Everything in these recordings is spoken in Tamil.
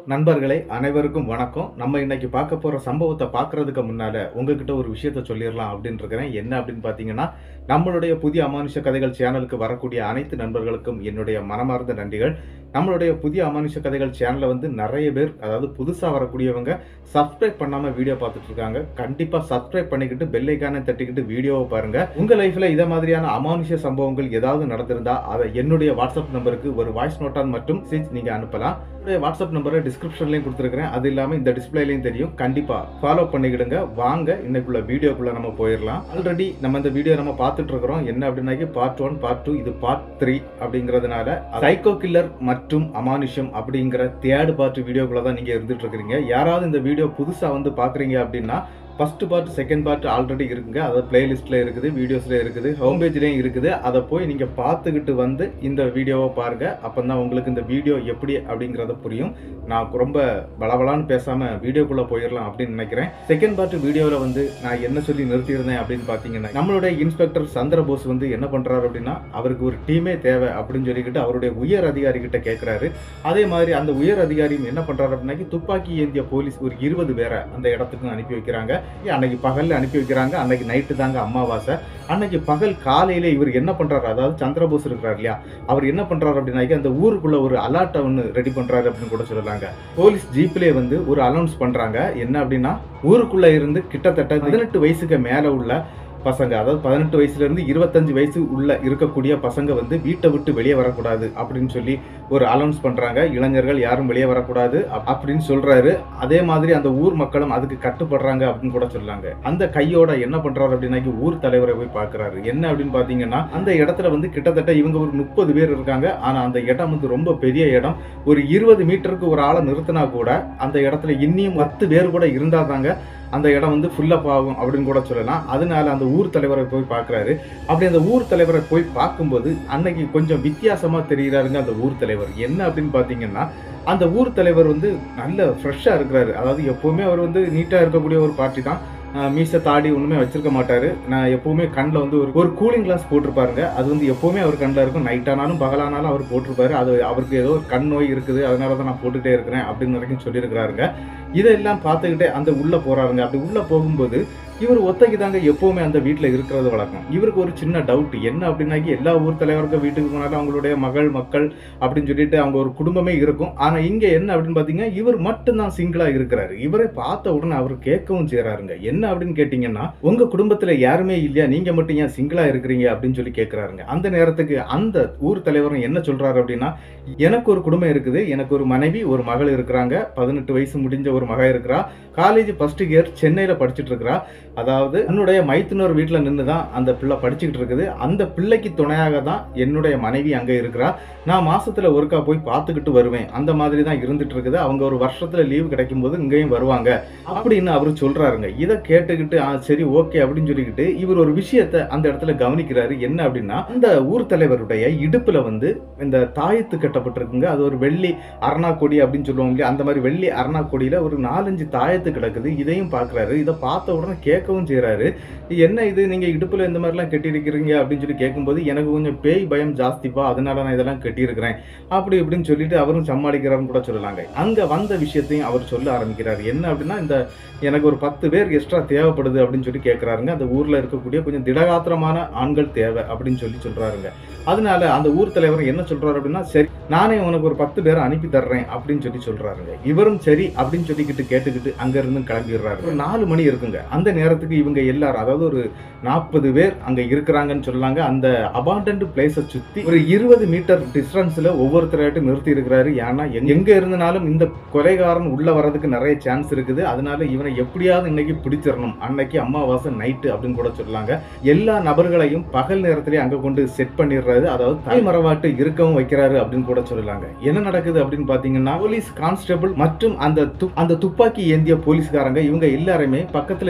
நண்பர்களே அனைவருக்கும் வணக்கம் நம்ம இன்னைக்கு பார்க்க போற சம்பவத்தை பார்க்கறதுக்கு முன்னால உங்ககிட்ட ஒரு விஷயத்த சொல்லிடலாம் அப்படின்னு இருக்கிறேன் என்ன அப்படின்னு பார்த்தீங்கன்னா நம்மளுடைய புதிய அமானுஷ கதைகள் சேனலுக்கு வரக்கூடிய அனைத்து நண்பர்களுக்கும் என்னுடைய மனமார்ந்த நன்றிகள் நம்மளுடைய புதிய அமானுஷ கதைகள் சேனலை வந்து நிறைய பேர் அதாவது புதுசாக வரக்கூடியவங்க சப்ஸ்கிரைப் பண்ணாம வீடியோ பார்த்துட்டு இருக்காங்க கண்டிப்பா சப்ஸ்கிரைப் பண்ணிக்கிட்டு பெல் ஐக்கானை தட்டிக்கிட்டு வீடியோவை பாருங்க உங்க லைஃப்ல இதை மாதிரியான அமானுஷ சம்பவங்கள் ஏதாவது நடந்திருந்தா அதை என்னுடைய வாட்ஸ்அப் நம்பருக்கு ஒரு வாய்ஸ் நோட்டான் மட்டும் message நீங்க அனுப்பலாம் என்னுடைய வாட்ஸ்அப் நம்பரை டிஸ்கிரிப்ஷன்லையும் கொடுத்துருக்கிறேன் அது இல்லாமல் இந்த டிஸ்பிளேலையும் தெரியும் கண்டிப்பாக ஃபாலோ பண்ணிக்கிடுங்க வாங்க இன்னைக்குள்ள வீடியோக்குள்ள நம்ம போயிடலாம் ஆல்ரெடி நம்ம இந்த வீடியோ நம்ம பார்த்துட்டு இருக்கிறோம் என்ன அப்படின்னாக்கி பார்ட் ஒன் பார்ட் டூ இது பார்ட் த்ரீ அப்படிங்கிறதுனால சைக்கோ கில்லர் மற்றும் அமானுஷம் அப்படிங்கிற தேர்ட் பார்ட் வீடியோக்குள்ள தான் நீங்கள் இருந்துட்டு இருக்கிறீங்க யாராவது இந்த வீடியோ புதுசாக வந்து பார்க்குறீங்க அப்படின்னா first part second part already இருக்குங்க அதாவது பிளேலிஸ்ட்டில் இருக்குது வீடியோஸில் இருக்குது ஹோம் பேஜ்லேயும் இருக்குது அதை போய் நீங்கள் பார்த்துக்கிட்டு வந்து இந்த வீடியோவை பாருங்கள் அப்போ தான் உங்களுக்கு இந்த வீடியோ எப்படி அப்படிங்கிறத புரியும் நான் ரொம்ப பலபலான்னு பேசாமல் வீடியோக்குள்ளே போயிடலாம் அப்படின்னு நினைக்கிறேன் செகண்ட் பார்ட் வீடியோவில் வந்து நான் என்ன சொல்லி நிறுத்தியிருந்தேன் அப்படின்னு பார்த்தீங்கன்னா நம்மளுடைய இன்ஸ்பெக்டர் சந்திரபோஸ் வந்து என்ன பண்ணுறாரு அப்படின்னா அவருக்கு ஒரு டீமே தேவை அப்படின்னு சொல்லிக்கிட்டு அவருடைய உயர் அதிகாரி கிட்ட கேட்குறாரு அதே மாதிரி அந்த உயர் அதிகாரியும் என்ன பண்ணுறாரு அப்படின்னாக்கி துப்பாக்கி ஏந்திய போலீஸ் ஒரு இருபது பேரை அந்த இடத்துக்கு அனுப்பி வைக்கிறாங்க அன்னைக்கு பகல்ல அனுப்பி வைக்கிறாங்க அன்னைக்கு நைட்டு தாங்க அமாவாசை அன்னைக்கு பகல் காலையில இவர் என்ன பண்றாரு அதாவது சந்திரபோஸ் இருக்கிறார் இல்லையா அவர் என்ன பண்றாரு அப்படின்னாக்கி அந்த ஊருக்குள்ள ஒரு அலர்ட்டை ஒன்று ரெடி பண்றாரு அப்படின்னு கூட சொல்லலாங்க போலீஸ் ஜீப்லேயே வந்து ஒரு அனௌன்ஸ் பண்றாங்க என்ன அப்படின்னா ஊருக்குள்ள இருந்து கிட்டத்தட்ட பதினெட்டு வயசுக்கு மேல உள்ள பசங்க அதாவது பதினெட்டு வயசுல இருந்து இருபத்தஞ்சு வயசு உள்ள இருக்கக்கூடிய பசங்க வந்து வீட்டை விட்டு வெளியே வரக்கூடாது அப்படின்னு சொல்லி ஒரு அனௌன்ஸ் பண்றாங்க இளைஞர்கள் யாரும் வெளியே வரக்கூடாது அப்- அப்படின்னு சொல்றாரு அதே மாதிரி அந்த ஊர் மக்களும் அதுக்கு கட்டுப்படுறாங்க அப்படின்னு கூட சொல்லாங்க அந்த கையோட என்ன பண்றாரு அப்படின்னாக்கி ஊர் தலைவரை போய் பார்க்கறாரு என்ன அப்படின்னு பாத்தீங்கன்னா அந்த இடத்துல வந்து கிட்டத்தட்ட இவங்க ஒரு முப்பது பேர் இருக்காங்க ஆனா அந்த இடம் வந்து ரொம்ப பெரிய இடம் ஒரு இருபது மீட்டருக்கு ஒரு ஆளை நிறுத்தினா கூட அந்த இடத்துல இன்னியும் பத்து பேர் கூட இருந்தாதாங்க அந்த இடம் வந்து ஃபுல்லப் ஆகும் அப்படின்னு கூட சொல்லலாம் அதனால அந்த ஊர் தலைவரை போய் பார்க்குறாரு அப்படி அந்த ஊர் தலைவரை போய் பார்க்கும்போது அன்னைக்கு கொஞ்சம் வித்தியாசமா தெரிகிறாருங்க அந்த ஊர் தலைவர் என்ன அப்படின்னு பார்த்தீங்கன்னா அந்த ஊர் தலைவர் வந்து நல்ல ஃப்ரெஷ்ஷாக இருக்கிறாரு அதாவது எப்பவுமே அவர் வந்து நீட்டாக இருக்கக்கூடிய ஒரு பார்ட்டி தான் ஆஹ் மீசை தாடி ஒன்றுமே வச்சிருக்க மாட்டாரு நான் எப்பவுமே கண்ணில் வந்து ஒரு ஒரு கூலிங் கிளாஸ் போட்டிருப்பாருங்க அது வந்து எப்பவுமே அவர் கண்ணில் இருக்கும் நைட் ஆனாலும் பகலானாலும் அவர் போட்டிருப்பாரு அது அவருக்கு ஏதோ ஒரு கண் நோய் இருக்குது அதனால தான் நான் போட்டுட்டே இருக்கிறேன் அப்படின்னு வரைக்கும் சொல்லியிருக்கிறாருங்க இதெல்லாம் பார்த்துக்கிட்டே அந்த உள்ள போறாருங்க அப்படி உள்ள போகும்போது இவர் ஒத்தைக்கு தாங்க எப்பவுமே அந்த வீட்டில் இருக்கிறது வழக்கம் இவருக்கு ஒரு சின்ன டவுட் என்ன அப்படின்னாக்கி எல்லா ஊர் தலைவருக்கும் வீட்டுக்கு போனாலும் அவங்களுடைய மகள் மக்கள் அப்படின்னு சொல்லிட்டு அவங்க ஒரு குடும்பமே இருக்கும் ஆனா இங்க என்ன அப்படின்னு பாத்தீங்கன்னா இவர் மட்டும்தான் சிங்கிளா இருக்கிறாரு இவரை பார்த்த உடனே அவர் கேட்கவும் செய்றாருங்க என்ன அப்படின்னு கேட்டீங்கன்னா உங்க குடும்பத்துல யாருமே இல்லையா நீங்க மட்டும் ஏன் சிங்கிளா இருக்கிறீங்க அப்படின்னு சொல்லி கேட்கிறாருங்க அந்த நேரத்துக்கு அந்த ஊர் தலைவரும் என்ன சொல்றாரு அப்படின்னா எனக்கு ஒரு குடும்பம் இருக்குது எனக்கு ஒரு மனைவி ஒரு மகள் இருக்கிறாங்க பதினெட்டு வயசு முடிஞ்ச ஒரு மக இருக்கிறா காலேஜ் ஃபர்ஸ்ட் இயர் சென்னையில படிச்சுட்டு இருக்கிறா அதாவது என்னுடைய மைத்துனர் வீட்டில் நின்று தான் அந்த பிள்ளை படிச்சுக்கிட்டு இருக்குது அந்த பிள்ளைக்கு துணையாக தான் என்னுடைய மனைவி அங்கே இருக்கிறா நான் மாசத்துல ஒருக்கா போய் பார்த்துக்கிட்டு வருவேன் அந்த மாதிரி தான் இருந்துட்டு இருக்குது அவங்க ஒரு வருஷத்துல லீவு கிடைக்கும் போது இங்கேயும் வருவாங்க அப்படின்னு அவர் சொல்றாருங்க இதை கேட்டுக்கிட்டு ஆ சரி ஓகே அப்படின்னு சொல்லிக்கிட்டு இவர் ஒரு விஷயத்த அந்த இடத்துல கவனிக்கிறாரு என்ன அப்படின்னா அந்த ஊர் தலைவருடைய இடுப்புல வந்து இந்த தாயத்து கட்டப்பட்டிருக்குங்க அது ஒரு வெள்ளி அரணா கொடி அப்படின்னு சொல்லுவாங்க இல்லையா அந்த மாதிரி வெள்ளி அரணா கொடியில ஒரு நாலஞ்சு தாயத்து கிடக்குது இதையும் பார்க்கறாரு இதை பார்த்த உடனே கேட்கவும் செய்றாரு என்ன இது நீங்க இடுப்புல இந்த மாதிரிலாம் கட்டியிருக்கிறீங்க அப்படின்னு சொல்லி கேட்கும்போது எனக்கு கொஞ்சம் பேய் பயம் ஜாஸ்திப்பா அதனால நான் இதெல்லாம் கட்டியிருக்கிறேன் அப்படி இப்படின்னு சொல்லிட்டு அவரும் சமாளிக்கிறாருன்னு கூட சொல்லலாங்க அங்க வந்த விஷயத்தையும் அவர் சொல்ல ஆரம்பிக்கிறார் என்ன அப்படின்னா இந்த எனக்கு ஒரு பத்து பேர் எக்ஸ்ட்ரா தேவைப்படுது அப்படின்னு சொல்லி கேட்குறாருங்க அந்த ஊர்ல இருக்கக்கூடிய கொஞ்சம் திடகாத்திரமான ஆண்கள் தேவை அப்படின்னு சொல்லி சொல்றாருங்க அதனால அந்த ஊர் தலைவர் என்ன சொல்றாரு அப்படின்னா சரி நானே உனக்கு ஒரு பத்து பேரை அனுப்பி தர்றேன் அப்படின்னு சொல்லி சொல்றாருங்க இவரும் சரி அப்படின்னு சொல்லிக்கிட்டு கேட்டுக்கிட்டு அங்க இருந்து கிளம்பிடுறாரு ஒரு நாலு மணி இருக்குங்க அந்த நேரத்துக்கு இவங்க எல்லாரும் அதாவது ஒரு நாற்பது பேர் அங்க இருக்கிறாங்கன்னு சொல்லாங்க அந்த அபாண்டன்ட் பிளேஸை சுத்தி ஒரு இருபது மீட்டர் டிஸ்டன்ஸ்ல ஒவ்வொருத்தராയിട്ട് நிறுத்தி இருக்கிறாரு ஏன்னா எங்க- எங்க இருந்தனாலும் இந்த கொலைகாரன் உள்ள வர்றதுக்கு நிறைய சான்ஸ் இருக்குது அதனால இவனை எப்படியாவது இன்னைக்கு பிடிச்சிடணும் அன்னைக்கு அமாவாசை நைட்டு அப்படின்னு கூட சொல்லாங்க எல்லா நபர்களையும் பகல் நேரத்திலே அங்க கொண்டு செட் பண்ணிடுறாரு அதாவது தாய்மரவாட்டு இருக்கவும் வைக்கிறாரு அப்படின்னு கூட சொல்லலாங்க என்ன நடக்குது அப்படின்னு பாத்தீங்கன்னா போலீஸ் கான்ஸ்டபிள் மற்றும் அந்த து- அந்த துப்பாக்கி ஏந்திய போலீஸ்காரங்க இவங்க எல்லாருமே பக்கத்துல இருக்கக்கூடிய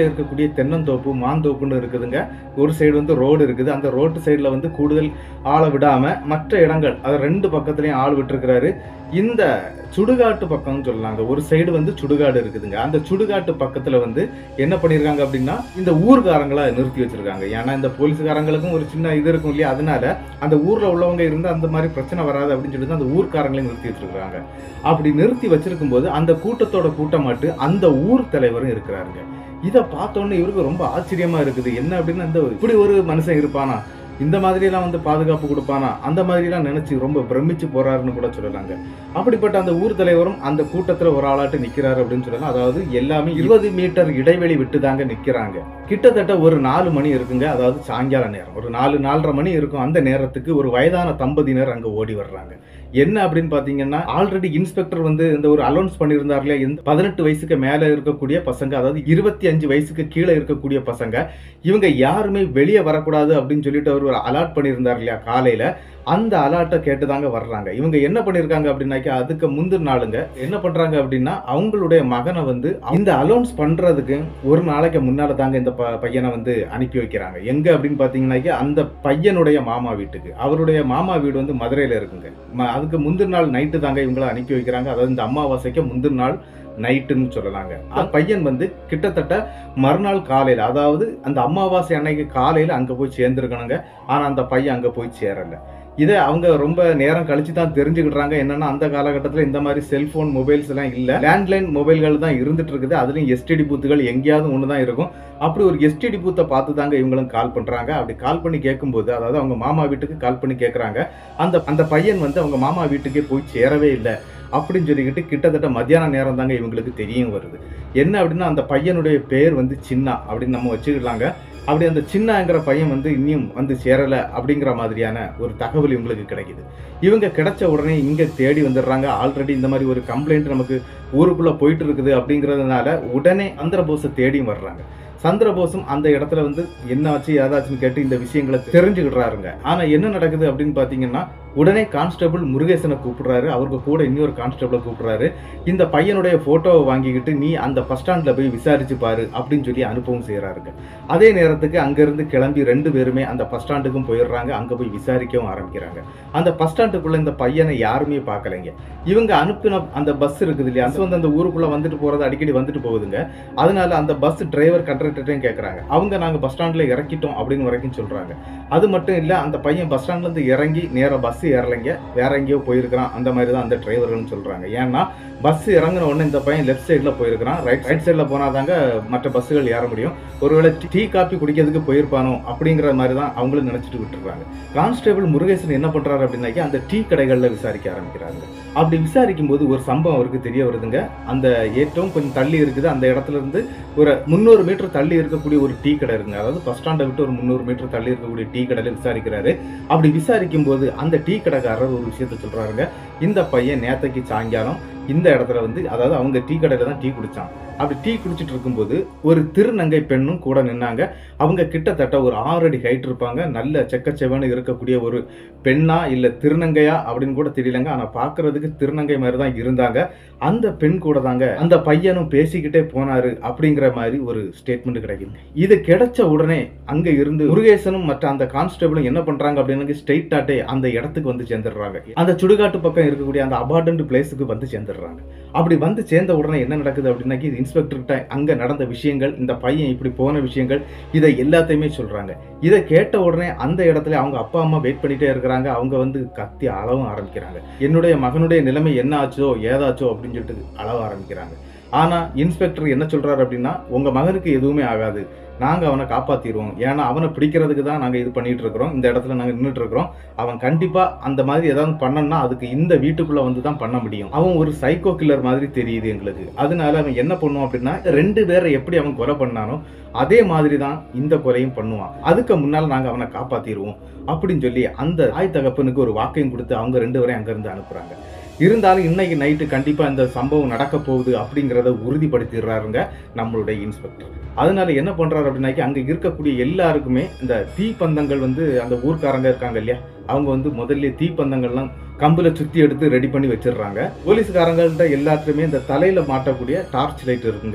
தென்னந்தோப்பு மாந்தோப்புன்னு இருக்குதுங்க ஒரு சைடு வந்து ரோடு இருக்குது அந்த ரோட்டு சைடில் வந்து கூடுதல் ஆளை விடாம மற்ற இடங்கள் அது ரெண்டு பக்கத்துலயும் ஆள் விட்டுருக்கிறாரு இந்த சுடுகாட்டு பக்கம்னு சொல்லலாங்க ஒரு சைடு வந்து சுடுகாடு இருக்குதுங்க அந்த சுடுகாட்டு பக்கத்துல வந்து என்ன பண்ணிருக்காங்க அப்படின்னா இந்த ஊர்காரங்களை நிறுத்தி வச்சிருக்காங்க ஏன்னா இந்த போலீஸ்காரங்களுக்கும் ஒரு சின்ன இது இருக்கும் இல்லையா அதனால அந்த ஊர்ல உள்ளவங்க இருந்து அந்த மாதிரி பிரச்சனை வராது அப்படின்னு சொல்லிட்டு அந்த ஊர்க்காரங்களையும் நிறுத்தி வச்சிருக்காங்க அப்படி நிறுத்தி வச்சிருக்கும் போது அந்த கூட்டத்தோட கூட்டமாட்டு அந்த ஊர் தலைவரும் இருக்கிறாருங்க இதை பார்த்தோன்னே இவருக்கு ரொம்ப ஆச்சரியமா இருக்குது என்ன அப்படின்னா இந்த இப்படி ஒரு மனுஷன் இருப்பானா இந்த மாதிரியெல்லாம் வந்து பாதுகாப்பு கொடுப்பானா அந்த மாதிரிலாம் நினைச்சு ரொம்ப பிரமிச்சு போறாருன்னு கூட சொல்லலாங்க அப்படிப்பட்ட அந்த ஊர் தலைவரும் அந்த கூட்டத்துல ஒரு ஆளாட்டு நிக்கிறாரு அப்படின்னு சொல்லலாம் அதாவது எல்லாமே இருபது மீட்டர் இடைவெளி விட்டு தாங்க நிக்கிறாங்க கிட்டத்தட்ட ஒரு நாலு மணி இருக்குங்க அதாவது சாயங்கால நேரம் ஒரு நாலு நாலரை மணி இருக்கும் அந்த நேரத்துக்கு ஒரு வயதான தம்பதியினர் அங்க ஓடி வர்றாங்க என்ன அப்படின்னு பாத்தீங்கன்னா ஆல்ரெடி இன்ஸ்பெக்டர் வந்து இந்த ஒரு அலௌன்ஸ் பண்ணியிருந்தார் இல்லையா இந்த பதினெட்டு வயசுக்கு மேல இருக்கக்கூடிய பசங்க அதாவது இருபத்தி அஞ்சு வயசுக்கு கீழே இருக்கக்கூடிய பசங்க இவங்க யாருமே வெளியே வரக்கூடாது அப்படின்னு சொல்லிட்டு அவர் ஒரு அலாட் பண்ணியிருந்தார் இல்லையா காலையில அந்த அலாட்டை கேட்டுதாங்க வர்றாங்க இவங்க என்ன பண்ணிருக்காங்க அப்படின்னாக்கா அதுக்கு முந்தின நாளுங்க என்ன பண்றாங்க அப்படின்னா அவங்களுடைய மகனை வந்து இந்த அலௌன்ஸ் பண்றதுக்கு ஒரு நாளைக்கு முன்னால தாங்க இந்த ப- பையனை வந்து அனுப்பி வைக்கிறாங்க எங்க அப்படின்னு பாத்தீங்கன்னாக்கா அந்த பையனுடைய மாமா வீட்டுக்கு அவருடைய மாமா வீடு வந்து மதுரையில இருக்குங்க ம- அதுக்கு முந்தின நாள் நைட்டு தாங்க இவங்கள அனுப்பி வைக்கிறாங்க அதாவது இந்த அமாவாசைக்கு முந்தின நாள் நைட்டுன்னு சொல்லலாங்க அந்த பையன் வந்து கிட்டத்தட்ட மறுநாள் காலையில அதாவது அந்த அமாவாசை அன்னைக்கு காலையில அங்க போய் சேர்ந்துருக்கணுங்க ஆனா அந்த பையன் அங்க போய் சேரல இதை அவங்க ரொம்ப நேரம் கழிச்சு தான் தெரிஞ்சுக்கிட்டாங்க என்னன்னா அந்த காலகட்டத்தில் இந்த மாதிரி செல்போன் மொபைல்ஸ் எல்லாம் இல்ல லேண்ட்லைன் மொபைல்கள் தான் இருந்துட்டு இருக்குது அதுலயும் எஸ்டிடி பூத்துகள் எங்கேயாவது ஒன்று தான் இருக்கும் அப்படி ஒரு எஸ்டிடி பூத்தை பார்த்து தாங்க இவங்களும் கால் பண்றாங்க அப்படி கால் பண்ணி கேட்கும்போது அதாவது அவங்க மாமா வீட்டுக்கு கால் பண்ணி கேட்குறாங்க அந்த அந்த பையன் வந்து அவங்க மாமா வீட்டுக்கே போய் சேரவே இல்லை அப்படின்னு சொல்லிக்கிட்டு கிட்டத்தட்ட மத்தியான நேரம் தாங்க இவங்களுக்கு தெரிய வருது என்ன அப்படின்னா அந்த பையனுடைய பேர் வந்து சின்னா அப்படின்னு நம்ம வச்சுக்கலாங்க அப்படி அந்த சின்னாங்கிற பையன் வந்து இன்னும் வந்து சேரல அப்படிங்கிற மாதிரியான ஒரு தகவல் இவங்களுக்கு கிடைக்குது இவங்க கிடைச்ச உடனே இங்க தேடி வந்துடுறாங்க ஆல்ரெடி இந்த மாதிரி ஒரு கம்ப்ளைண்ட் நமக்கு ஊருக்குள்ள போயிட்டு இருக்குது அப்படிங்கிறதுனால உடனே சந்திரபோஸை தேடியும் வர்றாங்க சந்திரபோஸும் அந்த இடத்துல வந்து என்ன ஆச்சு ஏதாச்சுன்னு கேட்டு இந்த விஷயங்களை தெரிஞ்சுக்கிடுறாருங்க ஆனா என்ன நடக்குது அப்படின்னு பாத்தீங்கன்னா உடனே கான்ஸ்டபிள் முருகேசனை கூப்பிடுறாரு அவருக்கு கூட இன்னொரு கான்ஸ்டபிளை கூப்பிடுறாரு இந்த பையனுடைய போட்டோவை வாங்கிக்கிட்டு நீ அந்த பஸ் ஸ்டாண்ட்ல போய் விசாரிச்சு பாரு அப்படின்னு சொல்லி அனுப்பவும் செய்யறாருங்க அதே நேரத்துக்கு அங்கிருந்து கிளம்பி ரெண்டு பேருமே அந்த பஸ் ஸ்டாண்டுக்கும் போயிடுறாங்க அங்க போய் விசாரிக்கவும் ஆரம்பிக்கிறாங்க அந்த பஸ் ஸ்டாண்டுக்குள்ள இந்த பையனை யாருமே பார்க்கலைங்க இவங்க அனுப்பின அந்த பஸ் இருக்குது இல்லையா அது வந்து அந்த ஊருக்குள்ள வந்துட்டு போறது அடிக்கடி வந்துட்டு போகுதுங்க அதனால அந்த பஸ் டிரைவர் கண்டக்டர்ட்டையும் கேட்குறாங்க அவங்க நாங்கள் பஸ் ஸ்டாண்டில் இறக்கிட்டோம் அப்படின்னு வரைக்கும் சொல்கிறாங்க அது மட்டும் இல்லை அந்த பையன் பஸ் ஸ்டாண்ட்லேருந்து இறங்கி நேராக பஸ் ஏறலைங்க வேற எங்கேயோ போயிருக்கிறான் அந்த மாதிரி தான் அந்த டிரைவர்கள்னு சொல்கிறாங்க ஏன்னா பஸ் இறங்கின உடனே இந்த பையன் லெஃப்ட் சைடில் போயிருக்கிறான் ரைட் ரைட் சைடில் போனால் தாங்க மற்ற பஸ்ஸுகள் ஏற முடியும் ஒருவேளை டீ காப்பி குடிக்கிறதுக்கு போயிருப்பானோ அப்படிங்கிற மாதிரி தான் அவங்களும் நினச்சிட்டு விட்டுருக்காங்க கான்ஸ்டேபிள் முருகேசன் என்ன பண்ணுறாரு அப்படின்னாக்கி அந்த டீ கடைகளில் விசாரிக்க ஆரம்பிக்கிறாங்க அப்படி விசாரிக்கும் போது ஒரு சம்பவம் அவருக்கு தெரிய வருதுங்க அந்த ஏற்றம் கொஞ்சம் தள்ளி இருக்குது அந்த இடத்துல இருந்து ஒரு முந்நூறு மீட்டர் தள்ளி இருக்கக்கூடிய ஒரு டீ கடை இருக்குங்க அதாவது பஸ் ஸ்டாண்டை விட்டு ஒரு முந்நூறு மீட்டர் தள்ளி இருக்கக்கூடிய டீ கடையில விசாரிக்கிறாரு அப்படி விசாரிக்கும் போது அந்த டீ கடைக்காரர் ஒரு விஷயத்த சொல்றாருங்க இந்த பையன் நேத்தைக்கு சாயங்காலம் இந்த இடத்துல வந்து அதாவது அவங்க டீ கடையில தான் டீ குடிச்சான் அப்படி டீ குடிச்சிட்டு இருக்கும்போது ஒரு திருநங்கை பெண்ணும் கூட நின்னாங்க அவங்க கிட்டத்தட்ட ஒரு ஆறு அடி ஹைட் இருப்பாங்க நல்ல செக்கச்செவன்னு இருக்கக்கூடிய ஒரு பெண்ணா இல்ல திருநங்கையா அப்படின்னு கூட தெரியலங்க ஆனா பாக்குறதுக்கு திருநங்கை மாதிரி தான் இருந்தாங்க அந்த பெண் கூட தாங்க அந்த பையனும் பேசிக்கிட்டே போனாரு அப்படிங்கிற மாதிரி ஒரு ஸ்டேட்மெண்ட் கிடைக்குது இது கிடைச்ச உடனே அங்க இருந்து முருகேசனும் மற்ற அந்த கான்ஸ்டபிளும் என்ன பண்றாங்க அப்படின்னு ஸ்ட்ரெயிட்டாட்டே அந்த இடத்துக்கு வந்து சேர்ந்துடுறாங்க அந்த சுடுகாட்டு பக்கம் இருக்கக்கூடிய அந்த அபார்டன்ட் பிளேஸுக்கு வந்து சேர்ந்துடுறாங்க அப்படி வந்து சேர்ந்த உடனே என்ன நடக்குது அப்படின்னாக்கி இது இன்ஸ்பெக்டர்கிட்ட அங்க நடந்த விஷயங்கள் இந்த பையன் இப்படி போன விஷயங்கள் இதை எல்லாத்தையுமே சொல்றாங்க இதை கேட்ட உடனே அந்த இடத்துல அவங்க அப்பா அம்மா வெயிட் பண்ணிட்டே இருக்கிறாங்க அவங்க வந்து கத்தி அளவும் ஆரம்பிக்கிறாங்க என்னுடைய மகனுடைய நிலைமை என்ன ஆச்சோ ஏதாச்சோ அப்படின்னு சொல்லிட்டு அளவ ஆரம்பிக்கிறாங்க ஆனா இன்ஸ்பெக்டர் என்ன சொல்றாரு அப்படின்னா உங்க மகனுக்கு எதுவுமே ஆகாது நாங்க அவனை காப்பாத்திடுவோம் ஏன்னா அவனை பிடிக்கிறதுக்கு தான் நாங்க இது பண்ணிட்டு இருக்கிறோம் இந்த இடத்துல நாங்க நின்றுட்டு இருக்கிறோம் அவன் கண்டிப்பா அந்த மாதிரி ஏதாவது பண்ணனா அதுக்கு இந்த வீட்டுக்குள்ள வந்து தான் பண்ண முடியும் அவன் ஒரு சைக்கோ கில்லர் மாதிரி தெரியுது எங்களுக்கு அதனால அவன் என்ன பண்ணுவான் அப்படின்னா ரெண்டு பேரை எப்படி அவன் கொலை பண்ணானோ அதே மாதிரி தான் இந்த கொலையும் பண்ணுவான் அதுக்கு முன்னால் நாங்க அவனை காப்பாத்திடுவோம் அப்படின்னு சொல்லி அந்த தாய் தகப்பனுக்கு ஒரு வாக்கையும் கொடுத்து அவங்க ரெண்டு பேரையும் அங்கிருந்து அனுப்புறாங்க இருந்தாலும் இன்னைக்கு நைட்டு கண்டிப்பா இந்த சம்பவம் நடக்க போகுது அப்படிங்கிறத உறுதிப்படுத்திடுறாருங்க நம்மளுடைய இன்ஸ்பெக்டர் அதனால என்ன பண்றாரு அப்படின்னாக்கி அங்க இருக்கக்கூடிய எல்லாருக்குமே இந்த தீப்பந்தங்கள் வந்து அந்த ஊர்க்காரங்க இருக்காங்க இல்லையா அவங்க வந்து முதல்ல தீப்பந்தங்கள்லாம் கம்புல சுத்தி எடுத்து ரெடி பண்ணி வச்சிடுறாங்க போலீஸ்காரங்கள்ட்ட எல்லாத்துலயுமே இந்த தலையில மாட்டக்கூடிய டார்ச் லைட் இருக்குங்க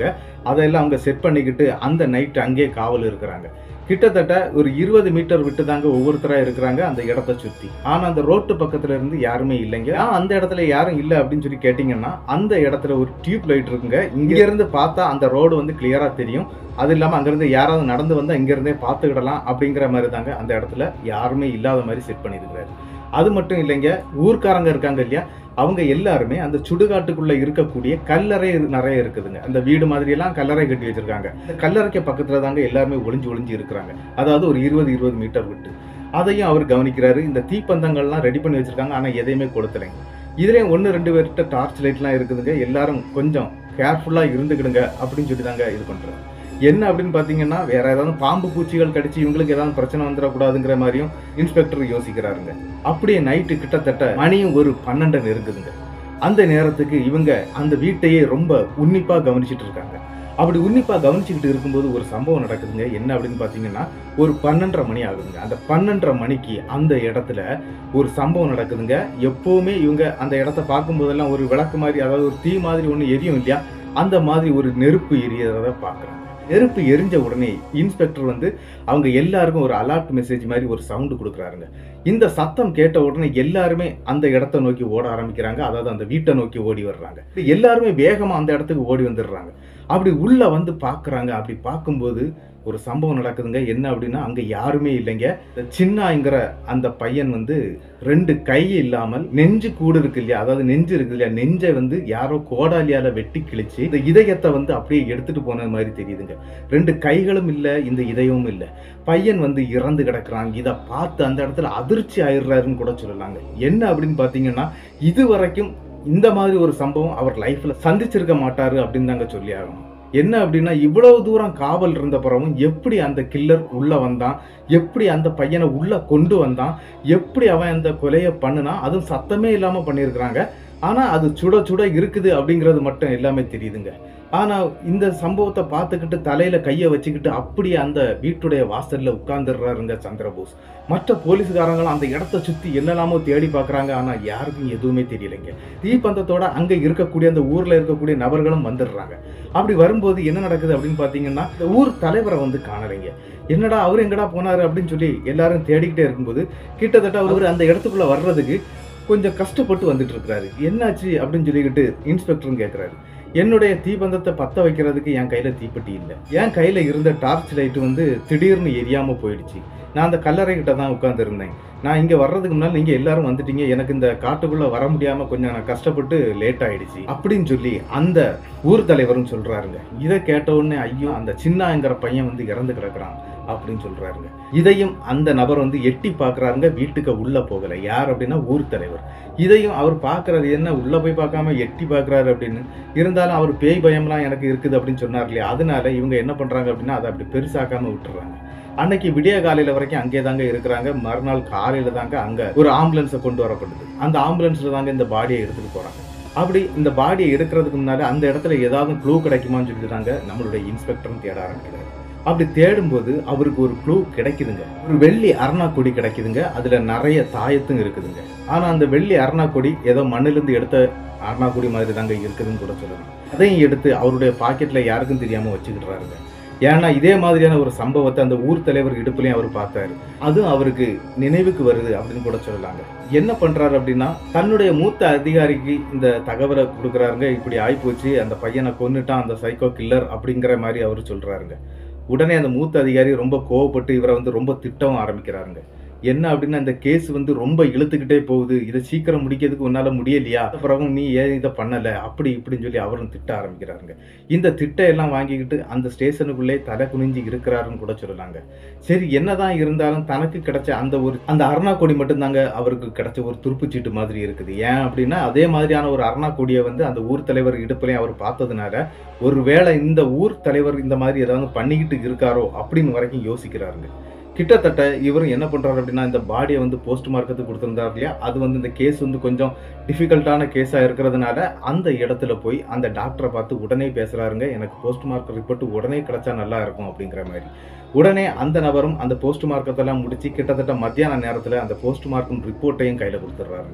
அதெல்லாம் அவங்க செட் பண்ணிக்கிட்டு அந்த நைட் அங்கேயே காவல் இருக்கிறாங்க கிட்டத்தட்ட ஒரு இருபது மீட்டர் விட்டு தாங்க ஒவ்வொருத்தரா இருக்கிறாங்க அந்த இடத்த சுத்தி ஆனா அந்த ரோட்டு பக்கத்துல இருந்து யாருமே இல்லைங்க ஆ, அந்த இடத்துல யாரும் இல்ல அப்படின்னு சொல்லி கேட்டீங்கன்னா அந்த இடத்துல ஒரு டியூப் லைட் இருக்குங்க இங்க இருந்து பார்த்தா அந்த ரோடு வந்து கிளியரா தெரியும் அது இல்லாம அங்கிருந்து யாராவது நடந்து வந்தா இங்க இருந்தே பார்த்துக்கிடலாம் அப்படிங்கிற மாதிரி தாங்க அந்த இடத்துல யாருமே இல்லாத மாதிரி செட் பண்ணியிருக்கிறாரு அது மட்டும் இல்லைங்க ஊர்க்காரங்க இருக்காங்க இல்லையா அவங்க எல்லாருமே அந்த சுடுகாட்டுக்குள்ள இருக்கக்கூடிய கல்லறை இரு- நிறைய இருக்குதுங்க அந்த வீடு மாதிரி எல்லாம் கல்லறை கட்டி வச்சிருக்காங்க இந்த கல்லறைக்கு பக்கத்துல தாங்க எல்லாருமே ஒளிஞ்சு ஒளிஞ்சு இருக்கிறாங்க அதாவது ஒரு இருபது இருபது மீட்டர் விட்டு அதையும் அவர் கவனிக்கிறாரு இந்த தீப்பந்தங்கள்லாம் ரெடி பண்ணி வச்சிருக்காங்க ஆனா எதையுமே கொடுத்தலைங்க இதுலயும் ஒன்று ரெண்டு பேர்கிட்ட டார்ச் லைட்லாம் இருக்குதுங்க எல்லாரும் கொஞ்சம் கேர்ஃபுல்லா இருந்துக்கிடுங்க அப்படின்னு சொல்லி தாங்க இது பண்றாரு என்ன அப்படின்னு பார்த்தீங்கன்னா வேற ஏதாவது பாம்பு பூச்சிகள் கடிச்சு இவங்களுக்கு ஏதாவது பிரச்சனை வந்துடக்கூடாதுங்கிற மாதிரியும் இன்ஸ்பெக்டர் யோசிக்கிறாருங்க அப்படியே நைட்டு கிட்டத்தட்ட மணியும் ஒரு பன்னெண்டு நெருங்குதுங்க அந்த நேரத்துக்கு இவங்க அந்த வீட்டையே ரொம்ப உன்னிப்பா கவனிச்சிட்டு இருக்காங்க அப்படி உன்னிப்பா கவனிச்சுக்கிட்டு இருக்கும்போது ஒரு சம்பவம் நடக்குதுங்க என்ன அப்படின்னு பார்த்தீங்கன்னா ஒரு பன்னெண்டரை மணி ஆகுதுங்க அந்த பன்னெண்டரை மணிக்கு அந்த இடத்துல ஒரு சம்பவம் நடக்குதுங்க எப்பவுமே இவங்க அந்த இடத்த பார்க்கும்போதெல்லாம் ஒரு விளக்கு மாதிரி அதாவது ஒரு தீ மாதிரி ஒன்று எரியும் இல்லையா அந்த மாதிரி ஒரு நெருப்பு எரியறத பார்க்குறாங்க நெருப்பு எரிஞ்ச உடனே இன்ஸ்பெக்டர் வந்து அவங்க எல்லாருக்கும் ஒரு அலர்ட் மெசேஜ் மாதிரி ஒரு சவுண்டு கொடுக்குறாருங்க இந்த சத்தம் கேட்ட உடனே எல்லாருமே அந்த இடத்த நோக்கி ஓட ஆரம்பிக்கிறாங்க அதாவது அந்த வீட்டை நோக்கி ஓடி வர்றாங்க எல்லாருமே வேகமா அந்த இடத்துக்கு ஓடி வந்துடுறாங்க அப்படி உள்ள வந்து பார்க்கறாங்க அப்படி பார்க்கும்போது ஒரு சம்பவம் நடக்குதுங்க என்ன அப்படின்னா அங்க யாருமே இல்லைங்க இந்த சின்னாங்கிற அந்த பையன் வந்து ரெண்டு கை இல்லாமல் நெஞ்சு கூடு இருக்கு இல்லையா அதாவது நெஞ்சு இருக்கு இல்லையா நெஞ்சை வந்து யாரோ கோடாலியால வெட்டி கிழிச்சு இந்த இதயத்தை வந்து அப்படியே எடுத்துட்டு போன மாதிரி தெரியுதுங்க ரெண்டு கைகளும் இல்ல இந்த இதயமும் இல்ல பையன் வந்து இறந்து கிடக்குறான் இதை பார்த்து அந்த இடத்துல அதிர்ச்சி ஆயிடுறாருன்னு கூட சொல்லலாங்க என்ன அப்படின்னு பார்த்தீங்கன்னா இது வரைக்கும் இந்த மாதிரி ஒரு சம்பவம் அவர் லைஃப்ல சந்திச்சிருக்க மாட்டாரு அப்படின்னு தாங்க சொல்லி ஆகணும் என்ன அப்படின்னா இவ்வளவு தூரம் காவல் இருந்த பிறகும் எப்படி அந்த கில்லர் உள்ள வந்தான் எப்படி அந்த பையனை உள்ள கொண்டு வந்தான் எப்படி அவன் அந்த கொலையை பண்ணுனா அதுவும் சத்தமே இல்லாம பண்ணியிருக்கிறாங்க ஆனா அது சுட சுட இருக்குது அப்படிங்கிறது மட்டும் எல்லாமே தெரியுதுங்க ஆனா இந்த சம்பவத்தை பார்த்துக்கிட்டு தலையில கையை வச்சுக்கிட்டு அப்படியே அந்த வீட்டுடைய வாசல்ல உட்கார்ந்துடுறாருங்க சந்திரபோஸ் மற்ற போலீஸ்காரங்களும் அந்த இடத்த சுத்தி என்னெல்லாமோ தேடி பார்க்கறாங்க ஆனா யாருக்கும் எதுவுமே தெரியலைங்க தீப்பந்தத்தோட அங்க இருக்கக்கூடிய அந்த ஊர்ல இருக்கக்கூடிய நபர்களும் வந்துடுறாங்க அப்படி வரும்போது என்ன நடக்குது அப்படின்னு பாத்தீங்கன்னா இந்த ஊர் தலைவரை வந்து காணலைங்க என்னடா அவர் எங்கடா போனாரு அப்படின்னு சொல்லி எல்லாரும் தேடிக்கிட்டே இருக்கும்போது கிட்டத்தட்ட அவர் அந்த இடத்துக்குள்ள வர்றதுக்கு கொஞ்சம் கஷ்டப்பட்டு வந்துட்டு இருக்கிறாரு என்னாச்சு அப்படின்னு சொல்லிக்கிட்டு இன்ஸ்பெக்டரும் கேட்குறாரு என்னுடைய தீபந்தத்தை பத்த வைக்கிறதுக்கு என் கையில தீப்பெட்டி இல்லை என் கையில இருந்த டார்ச் லைட் வந்து திடீர்னு எரியாம போயிடுச்சு நான் அந்த கல்லறை கிட்ட தான் உட்காந்துருந்தேன் நான் இங்க வர்றதுக்கு முன்னால் நீங்க எல்லாரும் வந்துட்டீங்க எனக்கு இந்த காட்டுக்குள்ள வர முடியாம கொஞ்சம் நான் கஷ்டப்பட்டு லேட் ஆயிடுச்சு அப்படின்னு சொல்லி அந்த ஊர் தலைவரும் சொல்றாருங்க இதை கேட்ட உடனே ஐயோ அந்த சின்னாங்கிற பையன் வந்து இறந்து கிடக்குறான் அப்படின்னு சொல்றாருங்க இதையும் அந்த நபர் வந்து எட்டி பார்க்கறாருங்க வீட்டுக்கு உள்ள போகல யார் அப்படின்னா ஊர் தலைவர் இதையும் அவர் பார்க்கறாரு என்ன உள்ள போய் பார்க்காம எட்டி பார்க்கறாரு அப்படின்னு இருந்தாலும் அவர் பேய் பயம்லாம் எனக்கு இருக்குது அப்படின்னு சொன்னார் இல்லையா அதனால இவங்க என்ன பண்றாங்க அப்படின்னா அதை அப்படி பெருசாக்காம விட்டுறாங்க அன்னைக்கு விடிய காலையில வரைக்கும் அங்கே தாங்க இருக்கிறாங்க மறுநாள் காலையில தாங்க அங்க ஒரு ஆம்புலன்ஸை கொண்டு வரப்படுது அந்த ஆம்புலன்ஸ்ல தாங்க இந்த பாடியை எடுத்துட்டு போறாங்க அப்படி இந்த பாடியை எடுக்கிறதுக்கு முன்னாடி அந்த இடத்துல ஏதாவது க்ளூ கிடைக்குமான்னு சொல்லிட்டு தாங்க நம்மளுடைய இன்ஸ்பெக்டரும் தேட ஆரம்பிக்கிறாரு அப்படி தேடும்போது அவருக்கு ஒரு க்ளூ கிடைக்குதுங்க ஒரு வெள்ளி அருணா கொடி கிடைக்குதுங்க அதுல நிறைய தாயத்தும் இருக்குதுங்க ஆனா அந்த வெள்ளி அருணா கொடி ஏதோ மண்ணிலிருந்து எடுத்த அருணா கொடி மாதிரி தாங்க இருக்குதுன்னு கூட சொல்லலாம் அதையும் எடுத்து அவருடைய பாக்கெட்ல யாருக்கும் தெரியாம வச்சுக்கிட்டுறாருங்க ஏன்னா இதே மாதிரியான ஒரு சம்பவத்தை அந்த ஊர் தலைவர் இடுப்புலையும் அவர் பார்த்தாரு அதுவும் அவருக்கு நினைவுக்கு வருது அப்படின்னு கூட சொல்லலாங்க என்ன பண்றாரு அப்படின்னா தன்னுடைய மூத்த அதிகாரிக்கு இந்த தகவலை கொடுக்குறாருங்க இப்படி ஆயிப்போச்சு அந்த பையனை கொன்னுட்டான் அந்த சைக்கோ கில்லர் அப்படிங்கிற மாதிரி அவர் சொல்றாருங்க உடனே அந்த மூத்த அதிகாரி ரொம்ப கோவப்பட்டு இவரை வந்து ரொம்ப திட்டவும் ஆரம்பிக்கிறாருங்க என்ன அப்படின்னா இந்த கேஸ் வந்து ரொம்ப இழுத்துக்கிட்டே போகுது இதை சீக்கிரம் முடிக்கிறதுக்கு உன்னால முடியலையா அப்புறம் நீ ஏன் இதை பண்ணல அப்படி இப்படின்னு சொல்லி அவரும் திட்ட ஆரம்பிக்கிறாருங்க இந்த திட்ட எல்லாம் வாங்கிக்கிட்டு அந்த ஸ்டேஷனுக்குள்ளே தலை குனிஞ்சு இருக்கிறாருன்னு கூட சொல்லலாங்க சரி என்னதான் இருந்தாலும் தனக்கு கிடைச்ச அந்த ஒரு அந்த அருணா கொடி மட்டும்தாங்க அவருக்கு கிடைச்ச ஒரு துருப்புச்சீட்டு மாதிரி இருக்குது ஏன் அப்படின்னா அதே மாதிரியான ஒரு அருணா கொடியை வந்து அந்த ஊர் தலைவர் இடுப்புலையும் அவர் பார்த்ததுனால ஒருவேளை இந்த ஊர் தலைவர் இந்த மாதிரி ஏதாவது பண்ணிக்கிட்டு இருக்காரோ அப்படின்னு வரைக்கும் யோசிக்கிறாருங்க கிட்டத்தட்ட இவரும் என்ன பண்றாரு அப்படின்னா இந்த பாடியை வந்து போஸ்ட் மார்க்கத்துக்கு கொடுத்திருந்தார் இல்லையா அது வந்து இந்த கேஸ் வந்து கொஞ்சம் டிஃபிகல்ட்டான கேஸா இருக்கிறதுனால அந்த இடத்துல போய் அந்த டாக்டரை பார்த்து உடனே பேசுறாருங்க எனக்கு போஸ்ட் மார்க் ரிப்போர்ட் உடனே கிடைச்சா நல்லா இருக்கும் அப்படிங்கிற மாதிரி உடனே அந்த நபரும் அந்த போஸ்ட் மார்க்கத்தெல்லாம் முடிச்சு கிட்டத்தட்ட மத்தியான நேரத்தில் அந்த போஸ்ட் மார்க்கம் ரிப்போர்ட்டையும் கையில் கொடுத்துட்றாருங்க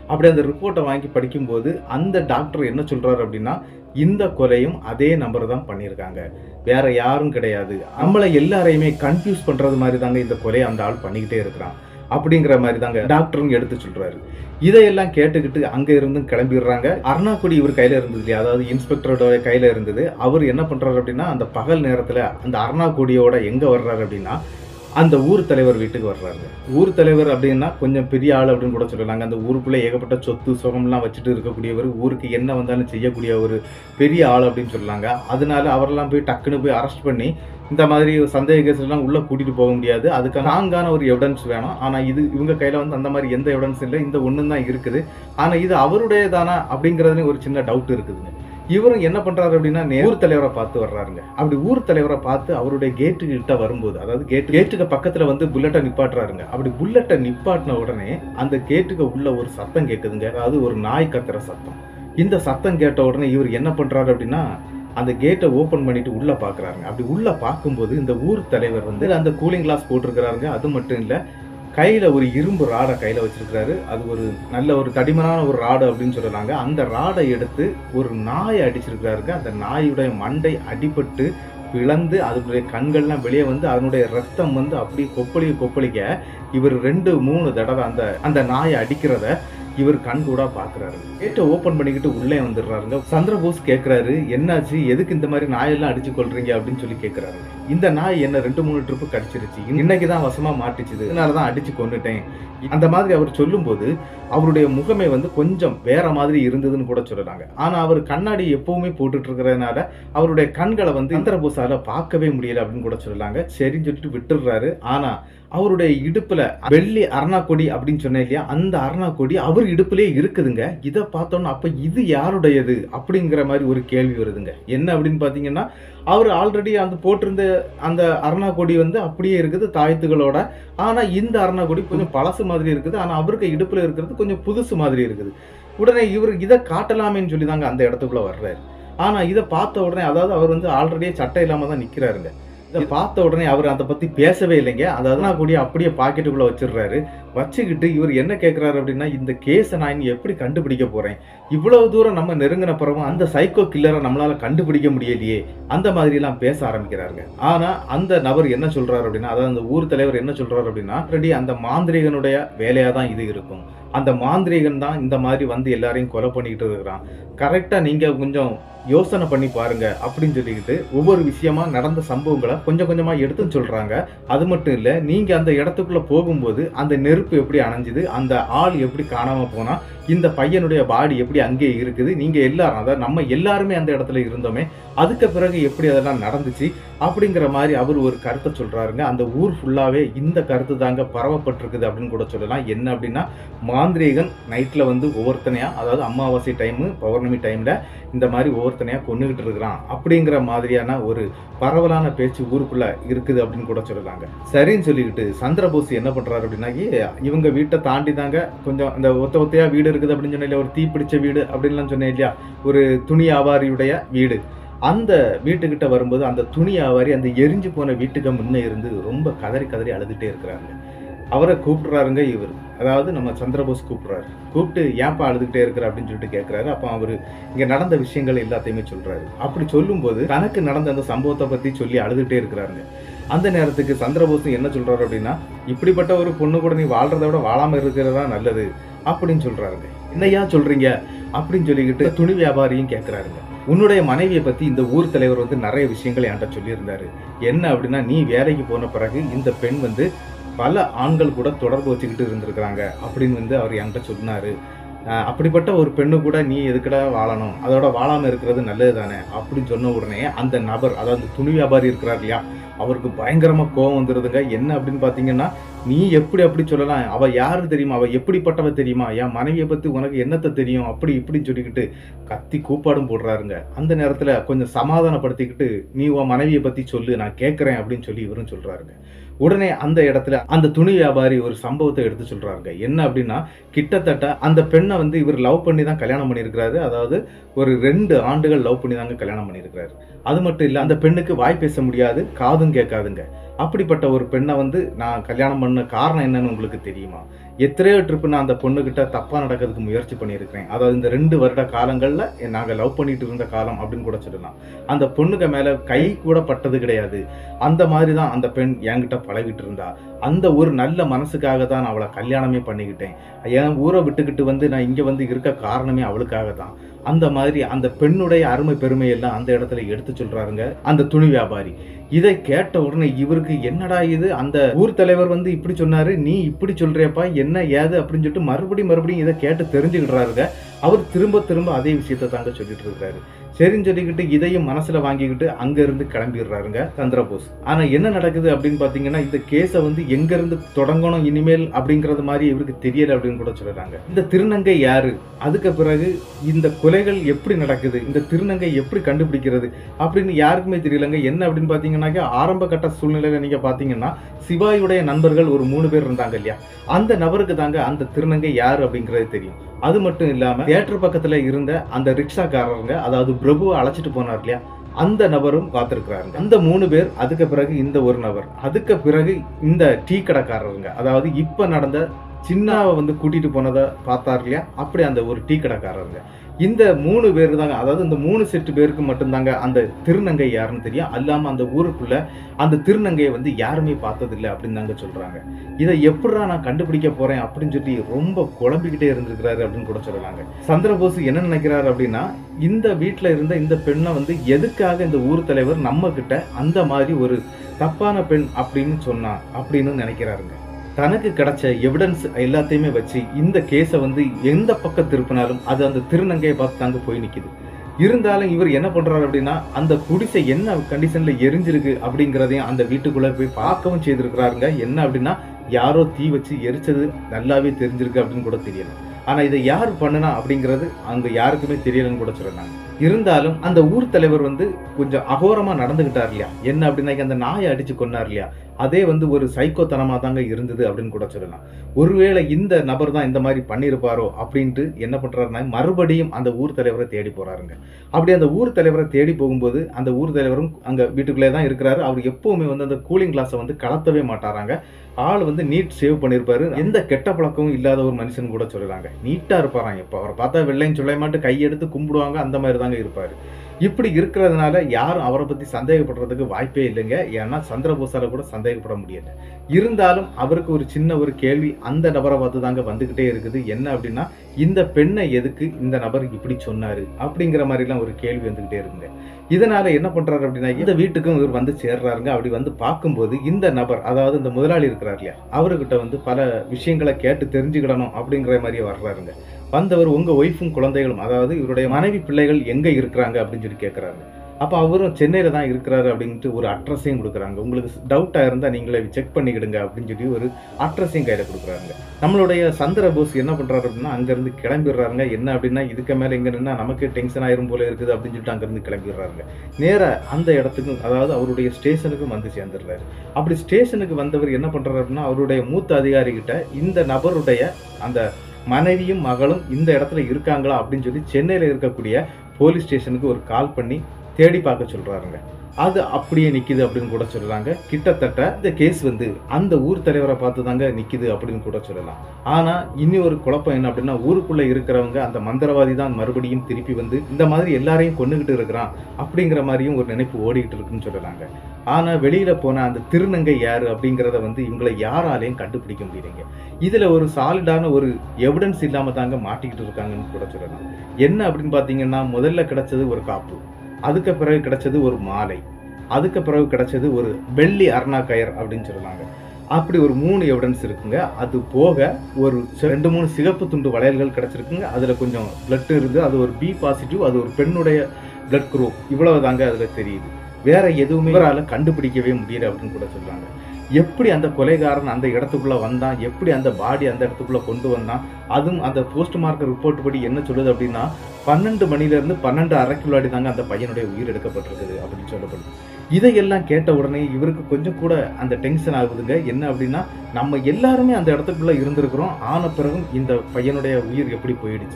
அப்படி அந்த ரிப்போர்ட்டை வாங்கி படிக்கும்போது அந்த டாக்டர் என்ன சொல்றாரு அப்படின்னா இந்த கொலையும் அதே நபர் தான் பண்ணியிருக்காங்க வேற யாரும் கிடையாது நம்மளை எல்லாரையுமே கன்ஃபியூஸ் பண்றது மாதிரி தாங்க இந்த கொலையை அந்த ஆள் பண்ணிக்கிட்டே இருக்கிறான் அப்படிங்கிற மாதிரி தாங்க டாக்டரும் எடுத்து சொல்றாரு இதையெல்லாம் கேட்டுக்கிட்டு அங்க இருந்து கிளம்பிடுறாங்க அருணாக்குடி இவர் கையில இருந்தது இல்லையா அதாவது இன்ஸ்பெக்டரோட கையில இருந்தது அவர் என்ன பண்றாரு அப்படின்னா அந்த பகல் நேரத்துல அந்த அருணாக்குடியோட எங்க வர்றாரு அப்படின்னா அந்த ஊர் தலைவர் வீட்டுக்கு வர்றாங்க ஊர் தலைவர் அப்படின்னா கொஞ்சம் பெரிய ஆள் அப்படின்னு கூட சொல்லலாங்க அந்த ஊருக்குள்ள ஏகப்பட்ட சொத்து சுகம்லாம் வச்சுட்டு இருக்கக்கூடியவர் ஊருக்கு என்ன வந்தாலும் செய்யக்கூடிய ஒரு பெரிய ஆள் அப்படின்னு சொல்லலாங்க அதனால அவரெல்லாம் போய் டக்குன்னு போய் அரெஸ்ட் பண்ணி இந்த மாதிரி சந்தேக கேஸ்லாம் உள்ள கூட்டிட்டு போக முடியாது அதுக்கு நாங்கான ஒரு எவிடன்ஸ் வேணும் ஆனா இது இவங்க கையில வந்து அந்த மாதிரி எந்த எவிடன்ஸ் இல்லை இந்த ஒன்று தான் இருக்குது ஆனா இது அவருடையதானா அப்படிங்கறதுல ஒரு சின்ன டவுட் இருக்குதுங்க இவரும் என்ன பண்றாரு அப்படின்னா நே- ஊர் தலைவரை பார்த்து வர்றாருங்க அப்படி ஊர் தலைவரை பார்த்து அவருடைய கேட்டு கிட்ட வரும்போது அதாவது கேட்டு கேட்டுக்கு பக்கத்துல வந்து புல்லட்டை நிப்பாட்டுறாருங்க அப்படி புல்லட்டை நிப்பாட்டின உடனே அந்த கேட்டுக்கு உள்ள ஒரு சத்தம் கேக்குதுங்க அதாவது ஒரு நாய் கத்துற சத்தம் இந்த சத்தம் கேட்ட உடனே இவர் என்ன பண்றாரு அப்படின்னா அந்த கேட்டை ஓபன் பண்ணிட்டு உள்ள பாக்குறாருங்க அப்படி உள்ள பார்க்கும்போது இந்த ஊர் தலைவர் வந்து அந்த கூலிங் கிளாஸ் போட்டிருக்கிறாருங்க அது மட்டும் இல்ல கையில ஒரு இரும்பு ராடை கையில வச்சிருக்கிறாரு அது ஒரு நல்ல ஒரு தடிமனான ஒரு ராடு அப்படின்னு சொல்றாங்க அந்த ராடை எடுத்து ஒரு நாயை அடிச்சிருக்கிறாருங்க அந்த நாயுடைய மண்டை அடிபட்டு பிளந்து அதனுடைய கண்கள்லாம் வெளியே வந்து அதனுடைய ரத்தம் வந்து அப்படியே கொப்பளிக்க கொப்பளிக்க இவர் ரெண்டு மூணு தடவை அந்த அந்த நாயை அடிக்கிறத இவர் கண் கூட பாக்குறாரு கேட்டை ஓபன் பண்ணிக்கிட்டு உள்ளே வந்துடுறாருங்க சந்திரபோஸ் கேக்குறாரு என்னாச்சு எதுக்கு இந்த மாதிரி நாயெல்லாம் அடிச்சு கொள்றீங்க அப்படின்னு சொல்லி கேக்குறாரு இந்த நாய் என்ன ரெண்டு மூணு ட்ரிப்பு கடிச்சிருச்சு இன்னைக்கு தான் வசமா மாட்டிச்சுது இதனாலதான் அடிச்சு கொண்டுட்டேன் அந்த மாதிரி அவர் சொல்லும்போது அவருடைய முகமே வந்து கொஞ்சம் வேற மாதிரி இருந்ததுன்னு கூட சொல்லலாங்க ஆனா அவர் கண்ணாடி எப்பவுமே போட்டுட்டு இருக்கிறதுனால அவருடைய கண்களை வந்து சந்திரபோஸால பார்க்கவே முடியல அப்படின்னு கூட சொல்லலாங்க சரின்னு சொல்லிட்டு விட்டுடுறாரு ஆனா அவருடைய இடுப்புல வெள்ளி அருணாக்கொடி அப்படின்னு சொன்னேன் இல்லையா அந்த அருணாக்கொடி அவர் இடுப்புலயே இருக்குதுங்க இதை பார்த்தோன்னா அப்ப இது யாருடையது அப்படிங்கிற மாதிரி ஒரு கேள்வி வருதுங்க என்ன அப்படின்னு பாத்தீங்கன்னா அவர் ஆல்ரெடி அந்த போட்டிருந்த அந்த அருணாக்கொடி வந்து அப்படியே இருக்குது தாயத்துகளோட ஆனா இந்த அருணாக்கொடி கொஞ்சம் பழசு மாதிரி இருக்குது ஆனா அவருக்கு இடுப்புல இருக்கிறது கொஞ்சம் புதுசு மாதிரி இருக்குது உடனே இவர் இதை காட்டலாமேன்னு சொல்லி தாங்க அந்த இடத்துக்குள்ள வர்றாரு ஆனா இதை பார்த்த உடனே அதாவது அவர் வந்து ஆல்ரெடியே சட்டை இல்லாம தான் நிக்கிறாருங்க இதை பார்த்த உடனே அவர் அதை பத்தி பேசவே இல்லைங்க அதாவது நான் கூடிய அப்படியே பாக்கெட்டுக்குள்ள வச்சிடுறாரு வச்சுக்கிட்டு இவர் என்ன கேட்கிறாரு அப்படின்னா இந்த கேஸை நான் இனி எப்படி கண்டுபிடிக்க போறேன் இவ்வளவு தூரம் நம்ம நெருங்கின பிறகும் அந்த சைக்கோ கில்லரை நம்மளால கண்டுபிடிக்க முடியலையே அந்த மாதிரி எல்லாம் பேச ஆரம்பிக்கிறாருங்க ஆனா அந்த நபர் என்ன சொல்றாரு அப்படின்னா அதாவது அந்த ஊர் தலைவர் என்ன சொல்றாரு அப்படின்னா ஆல்ரெடி அந்த மாந்திரிகனுடைய வேலையா தான் இது இருக்கும் அந்த மாந்திரிகன் தான் இந்த மாதிரி வந்து எல்லாரையும் கொலை பண்ணிக்கிட்டு இருக்கிறான் கரெக்டா நீங்க கொஞ்சம் யோசனை பண்ணி பாருங்க அப்படின்னு சொல்லிக்கிட்டு ஒவ்வொரு விஷயமா நடந்த சம்பவங்களை கொஞ்சம் கொஞ்சமா எடுத்து சொல்றாங்க அது மட்டும் இல்ல நீங்க அந்த இடத்துக்குள்ள போகும்போது அந்த நெருப்பு எப்படி அணைஞ்சுது அந்த ஆள் எப்படி காணாம போனா இந்த பையனுடைய பாடி எப்படி அங்கே இருக்குது நீங்க எல்லாரும் அதாவது நம்ம எல்லாருமே அந்த இடத்துல இருந்தோமே அதுக்கு பிறகு எப்படி அதெல்லாம் நடந்துச்சு அப்படிங்கிற மாதிரி அவர் ஒரு கருத்தை சொல்றாருங்க அந்த ஊர் ஃபுல்லாவே இந்த கருத்து தாங்க பரவப்பட்டிருக்குது அப்படின்னு கூட சொல்லலாம் என்ன அப்படின்னா மாந்திரீகன் நைட்ல வந்து ஒவ்வொருத்தனையா அதாவது அமாவாசை டைமு பௌர்ணமி டைம்ல இந்த மாதிரி ஒவ்வொருத்தனையா கொண்டுகிட்டு இருக்கிறான் அப்படிங்கிற மாதிரியான ஒரு பரவலான பேச்சு ஊருக்குள்ள இருக்குது அப்படின்னு கூட சொல்லலாங்க சரின்னு சொல்லிக்கிட்டு சந்திரபோஸ் என்ன பண்றாரு அப்படின்னா "ஏ, இவங்க வீட்டை தாண்டி தாங்க கொஞ்சம் அந்த ஒத்த ஒத்தையா வீடு இருக்குது அப்படின்னு சொன்னேன் இல்லையா ஒரு தீ பிடிச்ச வீடு அப்படின்லாம் சொன்னேன் இல்லையா ஒரு துணி வியாபாரியுடைய வீடு அந்த வீட்டுக்கிட்ட வரும்போது அந்த துணி வியாபாரி அந்த எரிஞ்சு போன வீட்டுக்கு முன்னே இருந்து ரொம்ப கதறி கதறி அழுதுட்டே இருக்கிறாங்க அவரை கூப்பிடுறாருங்க இவர் அதாவது நம்ம சந்திரபோஸ் கூப்பிடுறாரு கூப்பிட்டு ஏன்பா அழுதுகிட்டே இருக்கிற அப்படின்னு சொல்லிட்டு கேட்கிறாரு அப்போ அவர் இங்க நடந்த விஷயங்கள் எல்லாத்தையுமே சொல்றாரு அப்படி சொல்லும்போது தனக்கு நடந்த அந்த சம்பவத்தை பத்தி சொல்லி அழுதுகிட்டே இருக்கிறாருங்க அந்த நேரத்துக்கு சந்திரபோஸ் என்ன சொல்றாரு அப்படின்னா இப்படிப்பட்ட ஒரு பொண்ணு கூட நீ வாழ்றதை விட வாழாம இருக்கிறதா நல்லது அப்படின்னு சொல்றாருங்க என்னையா சொல்றீங்க அப்படின்னு சொல்லிக்கிட்டு துணி வியாபாரியும் கேட்கிறாருங்க உன்னுடைய மனைவியை பத்தி இந்த ஊர் தலைவர் வந்து நிறைய விஷயங்களை என்கிட்ட சொல்லியிருந்தாரு என்ன அப்படின்னா நீ வேலைக்கு போன பிறகு இந்த பெண் வந்து பல ஆண்கள் கூட தொடர்பு வச்சுக்கிட்டு இருந்திருக்கிறாங்க அப்படின்னு வந்து அவர் என்கிட்ட சொன்னாரு அஹ் அப்படிப்பட்ட ஒரு பெண்ணு கூட நீ எதுக்கடா வாழணும் அதோட வாழாம இருக்கிறது நல்லது தானே அப்படின்னு சொன்ன உடனே அந்த நபர் அதாவது அந்த துணி வியாபாரி இருக்கிறார் இல்லையா அவருக்கு பயங்கரமா கோவம் வந்துருதுங்க என்ன அப்படின்னு பாத்தீங்கன்னா நீ எப்படி அப்படி சொல்லலாம் அவ யாரு தெரியுமா அவ எப்படிப்பட்டவ தெரியுமா என் மனைவியை பத்தி உனக்கு என்னத்த தெரியும் அப்படி இப்படின்னு சொல்லிக்கிட்டு கத்தி கூப்பாடும் போடுறாருங்க அந்த நேரத்துல கொஞ்சம் சமாதானப்படுத்திக்கிட்டு நீ உன் மனைவியை பத்தி சொல்லு நான் கேட்கறேன் அப்படின்னு சொல்லி இவரும் சொல்றாருங்க உடனே அந்த இடத்துல அந்த துணி வியாபாரி ஒரு சம்பவத்தை எடுத்து சொல்றாருங்க என்ன அப்படின்னா கிட்டத்தட்ட அந்த பெண்ணை வந்து இவர் லவ் பண்ணி தான் கல்யாணம் பண்ணியிருக்கிறாரு அதாவது ஒரு ரெண்டு ஆண்டுகள் லவ் பண்ணி தாங்க கல்யாணம் பண்ணியிருக்கிறாரு அது மட்டும் இல்ல அந்த பெண்ணுக்கு வாய் பேச முடியாது காதும் கேட்காதுங்க அப்படிப்பட்ட ஒரு பெண்ணை வந்து நான் கல்யாணம் பண்ண காரணம் என்னன்னு உங்களுக்கு தெரியுமா எத்தனையோ ட்ரிப்பு நான் அந்த பொண்ணுகிட்ட தப்பா நடக்கிறதுக்கு முயற்சி பண்ணியிருக்கிறேன் அதாவது இந்த ரெண்டு வருட காலங்கள்ல நாங்க லவ் பண்ணிட்டு இருந்த காலம் அப்படின்னு கூட சொல்லலாம் அந்த பொண்ணுக்கு மேல கை கூட பட்டது கிடையாது அந்த மாதிரி தான் அந்த பெண் என்கிட்ட பழகிட்டு இருந்தா அந்த ஒரு நல்ல மனசுக்காக தான் நான் அவளை கல்யாணமே பண்ணிக்கிட்டேன் என் ஊரை விட்டுக்கிட்டு வந்து நான் இங்க வந்து இருக்க காரணமே அவளுக்காக தான் அந்த மாதிரி அந்த பெண்ணுடைய அருமை பெருமை எல்லாம் அந்த இடத்துல எடுத்து சொல்றாருங்க அந்த துணி வியாபாரி இதை கேட்ட உடனே இவருக்கு என்னடா இது அந்த ஊர் தலைவர் வந்து இப்படி சொன்னாரு நீ இப்படி சொல்றியப்பா என்ன ஏது அப்படின்னு சொல்லிட்டு மறுபடியும் மறுபடியும் இதை கேட்டு தெரிஞ்சுக்கிட்டாருங்க அவர் திரும்ப திரும்ப அதே விஷயத்தை தாங்க சொல்லிட்டு இருக்காரு சரின்னு சொல்லிக்கிட்டு இதையும் மனசுல வாங்கிக்கிட்டு அங்க இருந்து கிளம்பிடுறாருங்க சந்திரபோஸ் ஆனா என்ன நடக்குது அப்படின்னு பாத்தீங்கன்னா இந்த கேஸை வந்து எங்க இருந்து தொடங்கணும் இனிமேல் அப்படிங்கறது மாதிரி இவருக்கு தெரியல அப்படின்னு கூட சொல்றாங்க இந்த திருநங்கை யாரு அதுக்கு பிறகு இந்த கொலைகள் எப்படி நடக்குது இந்த திருநங்கை எப்படி கண்டுபிடிக்கிறது அப்படின்னு யாருக்குமே தெரியலங்க என்ன அப்படின்னு பாத்தீங்கன்னாக்க ஆரம்ப கட்ட சூழ்நிலையில நீங்க பாத்தீங்கன்னா சிவாயுடைய நண்பர்கள் ஒரு மூணு பேர் இருந்தாங்க இல்லையா அந்த நபருக்கு தாங்க அந்த திருநங்கை யார் அப்படிங்கிறது தெரியும் அது மட்டும் இல்லாம தியேட்டர் பக்கத்துல இருந்த அந்த ரிக்ஷாக்காரருங்க அதாவது பிரபுவை அழைச்சிட்டு போனார் இல்லையா அந்த நபரும் பார்த்திருக்கிறாருங்க அந்த மூணு பேர் அதுக்கு பிறகு இந்த ஒரு நபர் அதுக்கு பிறகு இந்த டீ கடைக்காரருங்க அதாவது இப்ப நடந்த சின்னாவை வந்து கூட்டிட்டு போனதை பார்த்தார் இல்லையா அப்படி அந்த ஒரு டீ கடைக்காரருங்க இந்த மூணு பேர் தாங்க அதாவது இந்த மூணு செட்டு பேருக்கு மட்டும்தாங்க அந்த திருநங்கை யாருன்னு தெரியும் அல்லாம அந்த ஊருக்குள்ள அந்த திருநங்கையை வந்து யாருமே பார்த்ததில்லை அப்படின்னு தாங்க சொல்றாங்க இதை எப்படிடா நான் கண்டுபிடிக்க போறேன் அப்படின்னு சொல்லி ரொம்ப குழம்பிக்கிட்டே இருந்திருக்கிறாரு அப்படின்னு கூட சொல்லலாங்க சந்திரபோஸ் என்ன நினைக்கிறாரு அப்படின்னா இந்த வீட்டுல இருந்த இந்த பெண்ணை வந்து எதுக்காக இந்த ஊர் தலைவர் நம்ம கிட்ட அந்த மாதிரி ஒரு தப்பான பெண் அப்படின்னு சொன்னா அப்படின்னு நினைக்கிறாருங்க தனக்கு கிடைச்ச எவிடன்ஸ் எல்லாத்தையுமே வச்சு இந்த கேஸை வந்து எந்த பக்கம் திருப்பினாலும் அது அந்த திருநங்கையை பார்த்து தாங்க போய் நிக்குது இருந்தாலும் இவர் என்ன பண்றாரு அப்படின்னா அந்த குடிசை என்ன கண்டிஷன்ல எரிஞ்சிருக்கு அப்படிங்கிறதையும் அந்த வீட்டுக்குள்ள போய் பார்க்கவும் செய்திருக்கிறாருங்க என்ன அப்படின்னா யாரோ தீ வச்சு எரிச்சது நல்லாவே தெரிஞ்சிருக்கு அப்படின்னு கூட தெரியல ஆனா இதை யார் பண்ணுனா அப்படிங்கிறது அங்க யாருக்குமே தெரியலன்னு கூட சொல்றாங்க இருந்தாலும் அந்த ஊர் தலைவர் வந்து கொஞ்சம் அகோரமா நடந்துகிட்டார் இல்லையா என்ன அப்படின்னா அந்த நாயை அடிச்சு கொன்னார் இல்லையா அதே வந்து ஒரு சைக்கோத்தனமா தாங்க இருந்தது அப்படின்னு கூட சொல்லலாம் ஒருவேளை இந்த நபர் தான் இந்த மாதிரி பண்ணியிருப்பாரோ அப்படின்ட்டு என்ன பண்றாருன்னா மறுபடியும் அந்த ஊர் தலைவரை தேடி போறாருங்க அப்படி அந்த ஊர் தலைவரை தேடி போகும்போது அந்த ஊர் தலைவரும் அங்க வீட்டுக்குள்ளே தான் இருக்கிறாரு அவர் எப்பவுமே வந்து அந்த கூலிங் கிளாஸை வந்து கலத்தவே மாட்டாராங்க ஆள் வந்து நீட் சேவ் பண்ணியிருப்பாரு எந்த கெட்ட பழக்கமும் இல்லாத ஒரு மனுஷன் கூட சொல்றாங்க நீட்டா இருப்பாராம் எப்போ அவரை பார்த்தா வெள்ளைன்னு சொல்ல மாட்டு கையெடுத்து கும்பிடுவாங்க அந்த மாதிரி தாங்க இருப்பாரு இப்படி இருக்கிறதுனால யாரும் அவரை பத்தி சந்தேகப்படுறதுக்கு வாய்ப்பே இல்லைங்க ஏன்னா சந்திரபோசால கூட சந்தேகப்பட முடியல இருந்தாலும் அவருக்கு ஒரு சின்ன ஒரு கேள்வி அந்த நபரை பார்த்து தாங்க வந்துகிட்டே இருக்குது என்ன அப்படின்னா இந்த பெண்ணை எதுக்கு இந்த நபர் இப்படி சொன்னாரு அப்படிங்கிற மாதிரிலாம் ஒரு கேள்வி வந்துகிட்டே இருக்குங்க இதனால என்ன பண்றாரு அப்படின்னா இந்த வீட்டுக்கும் இவர் வந்து சேர்றாருங்க அப்படி வந்து பார்க்கும்போது இந்த நபர் அதாவது இந்த முதலாளி இருக்கிறார் இல்லையா அவர்கிட்ட வந்து பல விஷயங்களை கேட்டு தெரிஞ்சுக்கிடணும் அப்படிங்கிற மாதிரியே வர்றாருங்க வந்தவர் உங்க ஒய்ஃபும் குழந்தைகளும் அதாவது இவருடைய மனைவி பிள்ளைகள் எங்க இருக்கிறாங்க அப்படின்னு சொல்லி கேட்கறாங்க அப்போ அவரும் சென்னையில தான் இருக்கிறாரு அப்படின்ட்டு ஒரு அட்ரஸையும் கொடுக்குறாங்க உங்களுக்கு டவுட்டா இருந்தா நீங்களே செக் பண்ணிக்கிடுங்க அப்படின்னு சொல்லி ஒரு அட்ரஸையும் கையில கொடுக்குறாங்க நம்மளுடைய சந்திர போஸ் என்ன பண்றாரு அப்படின்னா அங்கிருந்து கிளம்பிடுறாருங்க என்ன அப்படின்னா இதுக்கு மேல எங்க நின்னா நமக்கு டென்ஷன் ஆயிரும் போல இருக்குது அப்படின்னு சொல்லிட்டு அங்கிருந்து கிளம்பிடுறாருங்க நேரா அந்த இடத்துக்கும் அதாவது அவருடைய ஸ்டேஷனுக்கும் வந்து சேர்ந்துடுறாரு அப்படி ஸ்டேஷனுக்கு வந்தவர் என்ன பண்றாரு அப்படின்னா அவருடைய மூத்த அதிகாரி கிட்ட இந்த நபருடைய அந்த மனைவியும் மகளும் இந்த இடத்துல இருக்காங்களா அப்படின்னு சொல்லி சென்னையில இருக்கக்கூடிய போலீஸ் ஸ்டேஷனுக்கு ஒரு கால் பண்ணி தேடி பார்க்க சொல்றாருங்க அது அப்படியே நிக்குது அப்படின்னு கூட சொல்றாங்க கிட்டத்தட்ட இந்த கேஸ் வந்து அந்த ஊர் தலைவரை பார்த்து தாங்க நிக்குது அப்படின்னு கூட சொல்லலாம் ஆனா இனி ஒரு குழப்பம் என்ன அப்படின்னா ஊருக்குள்ள இருக்கிறவங்க அந்த மந்திரவாதி தான் மறுபடியும் திருப்பி வந்து இந்த மாதிரி எல்லாரையும் கொண்டுகிட்டு இருக்கிறான் அப்படிங்கிற மாதிரியும் ஒரு நினைப்பு ஓடிக்கிட்டு இருக்குன்னு சொல்லலாங்க ஆனா வெளியில போன அந்த திருநங்கை யாரு அப்படிங்கிறத வந்து இவங்களை யாராலையும் கண்டுபிடிக்க முடியலைங்க இதுல ஒரு சாலிடான ஒரு எவிடன்ஸ் இல்லாம தாங்க மாட்டிக்கிட்டு இருக்காங்கன்னு கூட சொல்லலாம் என்ன அப்படின்னு பாத்தீங்கன்னா முதல்ல கிடைச்சது ஒரு காப்பு அதுக்கு பிறகு கிடைச்சது ஒரு மாலை அதுக்கு பிறகு கிடைச்சது ஒரு வெள்ளி அருணா கயர் அப்படின்னு சொல்லுவாங்க அப்படி ஒரு மூணு எவிடன்ஸ் இருக்குங்க அது போக ஒரு ச- ரெண்டு மூணு சிகப்பு துண்டு வளையல்கள் கிடைச்சிருக்குங்க அதுல கொஞ்சம் பிளட் இருந்து அது ஒரு பி பாசிட்டிவ் அது ஒரு பெண்ணுடைய பிளட் குரூப் இவ்வளவு தாங்க அதுல தெரியுது வேற எதுவுமே இவரால கண்டுபிடிக்கவே முடியல அப்படின்னு கூட சொல்றாங்க எப்படி அந்த கொலைகாரன் அந்த இடத்துக்குள்ள வந்தான் எப்படி அந்த பாடி அந்த இடத்துக்குள்ள கொண்டு வந்தான் அதுவும் அந்த போஸ்ட்மார்க்கம் ரிப்போர்ட் படி என்ன சொல்லுது அப்படின்னா பன்னெண்டு மணில இருந்து பன்னெண்டு அரைக்குள்ளாடி தாங்க அந்த பையனுடைய உயிர் எடுக்கப்பட்டிருக்குது அப்படின்னு சொல்லப்படுது இதையெல்லாம் கேட்ட உடனே இவருக்கு கொஞ்சம் கூட அந்த டென்ஷன் ஆகுதுங்க என்ன அப்படின்னா நம்ம எல்லாருமே அந்த இடத்துக்குள்ள இருந்திருக்கிறோம் ஆன பிறகும் இந்த பையனுடைய உயிர் எப்படி போயிடுச்சு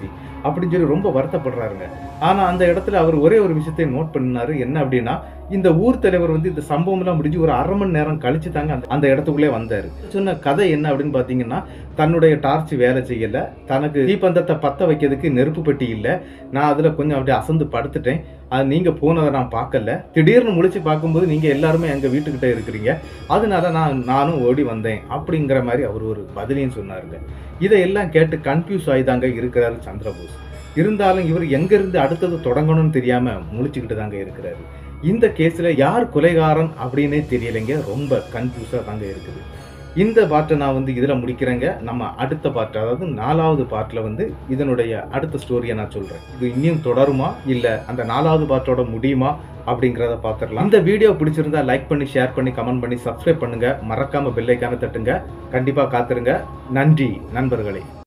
அப்படின்னு சொல்லி ரொம்ப வருத்தப்படுறாருங்க ஆனா அந்த இடத்துல அவர் ஒரே ஒரு விஷயத்தை நோட் பண்ணாரு என்ன அப்படின்னா இந்த ஊர் தலைவர் வந்து இந்த சம்பவம் எல்லாம் முடிஞ்சு ஒரு அரை மணி நேரம் கழிச்சு தாங்க அந்த- அந்த இடத்துக்குள்ளே வந்தாரு சொன்ன கதை என்ன அப்படின்னு பாத்தீங்கன்னா தன்னுடைய டார்ச் வேலை செய்யல தனக்கு தீப்பந்தத்தை பத்த வைக்கிறதுக்கு நெருப்பு பெட்டி இல்லை நான் அதுல கொஞ்சம் அப்படியே அசந்து படுத்துட்டேன் அது நீங்க போனதை நான் பார்க்கல திடீர்னு முழிச்சு பார்க்கும்போது நீங்க எல்லாருமே எங்க வீட்டுக்கிட்ட இருக்கிறீங்க அதனால நான் நானும் ஓடி வந்தேன் அப்படிங்கிற மாதிரி அவர் ஒரு பதிலையும் சொன்னாருங்க இதையெல்லாம் கேட்டு கன்ஃபியூஸ் ஆகிதாங்க இருக்கிறாரு சந்திரபோஸ் இருந்தாலும் இவர் எங்க இருந்து அடுத்தது தொடங்கணும்னு தெரியாம முழிச்சுக்கிட்டு தாங்க இருக்கிறாரு இந்த கேஸ்ல யார் கொலைகாரன் அப்படின்னே தெரியலைங்க ரொம்ப கன்ஃபியூஸா தாங்க இருக்குது இந்த பாட்டை நான் வந்து இதுல முடிக்கிறேங்க நம்ம அடுத்த பாட்டு அதாவது நாலாவது பாட்டில் வந்து இதனுடைய அடுத்த ஸ்டோரியை நான் சொல்றேன் இது இன்னும் தொடருமா இல்ல அந்த நாலாவது பாட்டோட முடியுமா அப்படிங்கிறத பார்த்துடலாம் இந்த வீடியோ பிடிச்சிருந்தா லைக் பண்ணி ஷேர் பண்ணி கமெண்ட் பண்ணி சப்ஸ்கிரைப் பண்ணுங்க மறக்காம பெல்லைக்கான தட்டுங்க கண்டிப்பா காத்துருங்க நன்றி நண்பர்களே